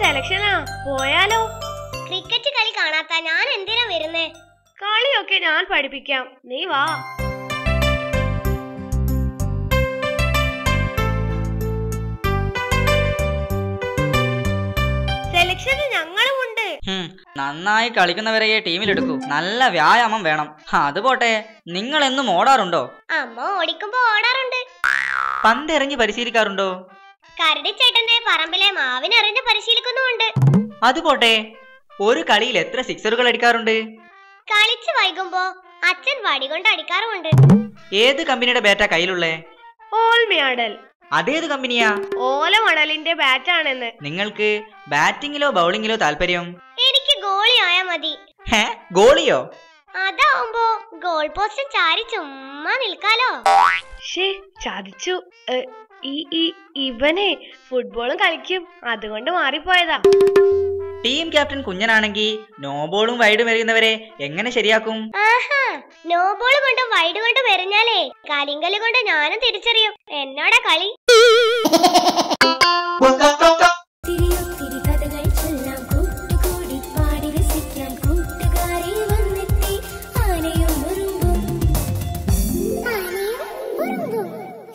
സെലക്ഷനാ പോയാലോ ക്രിക്കറ്റ് കളി കാണാത്ത ഞാൻ എന്തിനാ വരുന്നേ കളിയൊക്കെ ഞാൻ പഠിപ്പിക്കാം നീ വാ സെലക്ഷന് ഞങ്ങളും ഉണ്ട് ഹും, നന്നായി കളിക്കുന്നവരെയെ ടീമിലെടുക്കൂ നല്ല വ്യായാമം വേണം അത് പോട്ടെ നിങ്ങൾ എന്നും ഓടാറുണ്ടോ അമ്മ ഓടിക്കുമ്പോ ഓടാറുണ്ട് പന്ത് ഇറങ്ങി പരിശീലിക്കാറുണ്ടോ കരടിച്ചേട്ടന്റെ പറമ്പിലെ മാവിനെറിഞ്ഞ് പരിശീലിക്കുന്നുമുണ്ട് അത് പോട്ടെ ഒരു കളിയിൽ എത്ര സിക്സറുകൾ അടിക്കാറുണ്ട് കളിച്ച് വൈകുമ്പോ അച്ഛൻ വടി കൊണ്ട് അടിക്കാറുമുണ്ട് ഏത് കമ്പനിയുടെ ബാറ്റാ കയ്യിലുള്ളേ ഓൾ മെഡൽ അതേത് കമ്പനിയാ ഓല മണലിന്റെ ബാറ്റാണെന്ന് നിങ്ങൾക്ക് ബാറ്റിങ്ങിലോ ബൗളിങ്ങിലോ താല്പര്യം എനിക്ക് ഗോളി ആയാ മതി ഹേ ഗോളിയോ അതാവുമ്പോ ഗോൾ പോസ്റ്റ് ചാരി ചുമ്മാ നിൽക്കാലോ ഷേ ചതിച്ചു ഏ, ഈ ഈ ഇവനെ ഫുട്ബോളും കളിക്കും അതുകൊണ്ട് മാറിപ്പോയതാ ടീം ക്യാപ്റ്റൻ കുഞ്ഞനാണെങ്കിൽ നോ ബോളും വൈഡും എറിയുന്നവരെ എങ്ങനെ ശരിയാക്കും ആഹാ നോ ബോൾ കൊണ്ടും വൈഡ് കൊണ്ടും എറിഞ്ഞാലേ കളിങ്കല് കൊണ്ട് ഞാനും തിരിച്ചറിയും എന്നോടാ കളി തിരിയൊത്തിരി കഥകൾ ചൊല്ലാം കൂട്ടുകൂടി പാടി രസിക്കാം കൂട്ടുകാരെ വന്നെത്തി ആനയും ഉറുമ്പും ആനയും ഉറുമ്പും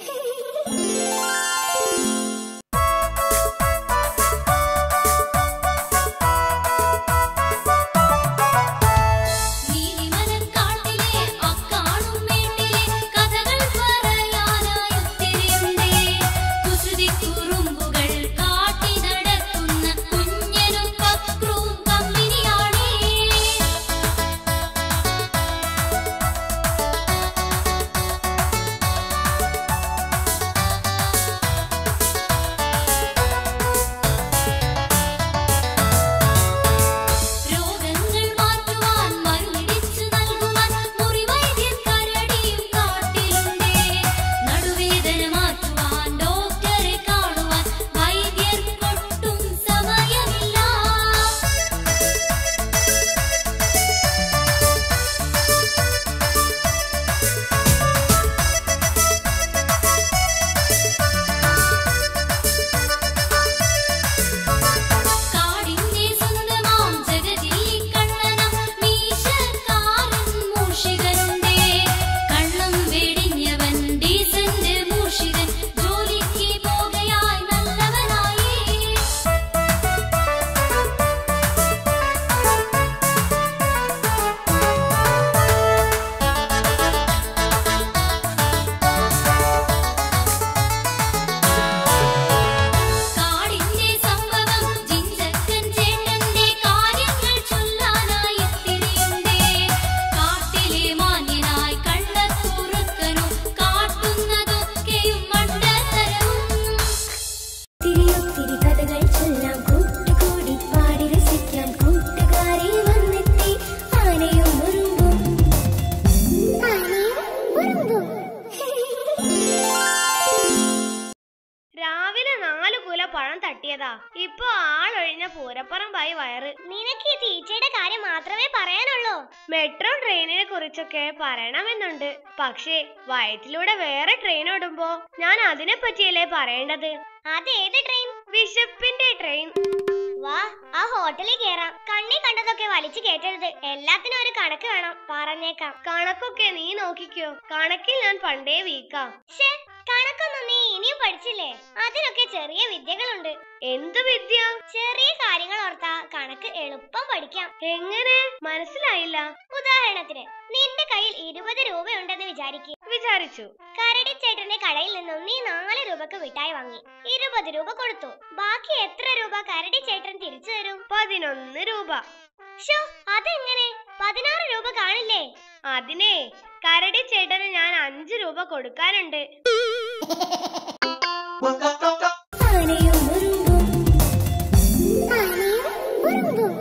നീലിമലക്കാട്ടിലെ അക്കാണും മേട്ടിലെ കഥകൾ പറയാനായി ഒത്തിരിയുണ്ടേ കുസൃതി കുറുമ്പുകൾ കാട്ടി നടക്കുന്ന കുഞ്ഞനും പക്രവും കമ്പനിയാണേ രോഗങ്ങൾ മാറ്റുവാൻ മരുന്നിടിച്ചു നൽകുവാൻ മുറിവൈദ്യൻ കരടിയും കാട്ടിലുണ്ടേ നടുവേദന മാറ്റുവാൻ ഡോക്ടറെ കാണുവാൻ വൈദ്യർക്കൊട്ടും സമയമില്ല കാടിന്റെ സ്വന്തമാം ജഗതിയിൽ കണ്ണനം മീശക്കാരൻ മൂഷികനുണ്ടേ കള്ളം വെടിഞ്ഞവൻ ഡീസന്റ് മൂഷികൻ ജോലിക്ക് പോകയായി നല്ലവനായി കാടിന്റെ സംഭവം ജിഞ്ചക്കൻ ചേട്ടന്റെ കാര്യങ്ങൾ ചൊല്ലാനായി തിരിയുണ്ടേ കാട്ടിലെ മാന്യനായി കള്ളക്കുറുക്കനും കാട്ടുന്നതൊക്കെയും മണ്ടത്തരവും തിരിയൊത്തിരി കഥകൾ ചൊല്ലാം കൂട്ടുകൂടി പാടി രസിക്കാം കൂട്ടുകാരെ വന്നെത്തി ആനയും ഉറുമ്പും ആനയും ഉറുമ്പും രാവിലെ നാല് കുല പഴം തട്ടിയതാ ഇപ്പൊ ആളൊഴിഞ്ഞ പൂരപ്പറമ്പായി വയറ് നിനക്ക് ഈ തീറ്റയുടെ കാര്യം മാത്രമേ പറയാനുള്ളൂ മെട്രോ ട്രെയിനിനെ കുറിച്ചൊക്കെ പറയണമെന്നുണ്ട് പക്ഷേ വയറ്റിലൂടെ വേറെ ട്രെയിൻ ഓടുമ്പോ ഞാൻ അതിനെ പറ്റിയല്ലേ പറയേണ്ടത് അതേത് ട്രെയിൻ വിശപ്പിന്റെ ട്രെയിൻ വാ ആ ഹോട്ടലിൽ കേറാം കണ്ണി കണ്ടതൊക്കെ വലിച്ചു കേട്ടരുത് എല്ലാത്തിനും ഒരു കണക്ക് വേണം പറഞ്ഞേക്കാം കണക്കൊക്കെ നീ നോക്കിക്കോ കണക്കിൽ ഞാൻ പണ്ടേ വീക്കാം ശ്ശേ, കണക്കൊന്നും നീ ഇനിയും പഠിച്ചില്ലേ അതിനൊക്കെ ചെറിയ വിദ്യകളുണ്ട് എന്ത് വിദ്യ ചെറിയ കാര്യങ്ങൾ ഓർത്താ കണക്ക് എളുപ്പം പഠിക്കാം എങ്ങനെ മനസ്സിലായില്ല ഉദാഹരണത്തിന് നിന്റെ കയ്യിൽ ഇരുപത് രൂപയുണ്ടെന്ന് വിചാരിക്കുക വിചാരിച്ചു കരടി ചേട്ടന്റെ കടയിൽ നിന്നും നീ നാല് രൂപക്ക് മിഠായി വാങ്ങി ഇരുപത് രൂപ കൊടുത്തു ബാക്കി എത്ര രൂപ കരടി ചേട്ടൻ തിരിച്ചു തരും പതിനൊന്ന് രൂപ ഷോ അതെങ്ങനെ പതിനാറ് രൂപ കാണില്ലേ അതിനെ കരടി ചേട്ടന് ഞാൻ അഞ്ചു രൂപ കൊടുക്കാനുണ്ട് ആനയും ഉറുമ്പും ആനയും ഉറുമ്പും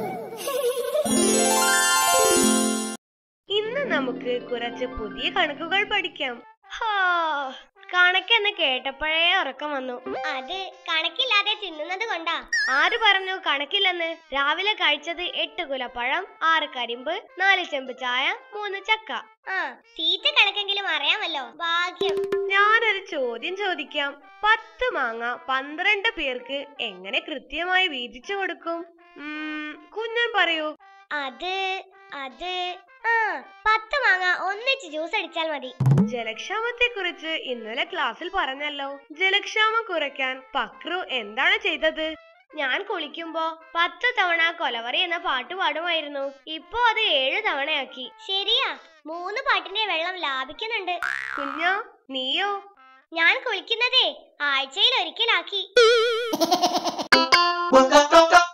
ഇന്ന് നമുക്ക് കുറച്ച് പുതിയ കണക്കുകൾ പഠിക്കാം ഹാ കണക്കെന്ന് കേട്ടപ്പോഴേ ഉറക്കം വന്നു അത് കണക്കില്ലാതെ തിന്നുന്നത് കൊണ്ടാ ആര് പറഞ്ഞു കണക്കില്ലെന്ന് രാവിലെ കഴിച്ചത് എട്ട് കുലപ്പഴം ആറ് കരിമ്പ് നാല് ചെമ്പ് ചായ മൂന്ന് ചക്ക ആ തീറ്റ കണക്കെങ്കിലും അറിയാമല്ലോ ഭാഗ്യം ഞാനൊരു ചോദ്യം ചോദിക്കാം പത്ത് മാങ്ങ പന്ത്രണ്ട് പേർക്ക് എങ്ങനെ കൃത്യമായി വീതിച്ചു കൊടുക്കും ഉം, കുഞ്ഞൻ പറയൂ അത് അത് ആ പത്ത് മാങ്ങ ഒന്നിച്ച് ജ്യൂസ് അടിച്ചാൽ മതി ജലക്ഷാമത്തെ കുറിച്ച് ഇന്നലെ ക്ലാസ്സിൽ പറഞ്ഞല്ലോ ജലക്ഷാമം കുറയ്ക്കാൻ പക്രു എന്താണ് ചെയ്തത് ഞാൻ കുളിക്കുമ്പോ പത്ത് തവണ കൊലവറി എന്ന പാട്ട് പാടുമായിരുന്നു ഇപ്പോ അത് ഏഴ് തവണയാക്കി ശരിയാ മൂന്ന് പാട്ടിന്റെ വെള്ളം ലാഭിക്കുന്നുണ്ട് കുഞ്ഞോ നീയോ ഞാൻ കുളിക്കുന്നതേ ആഴ്ചയിൽ ഒരിക്കലാക്കി Waka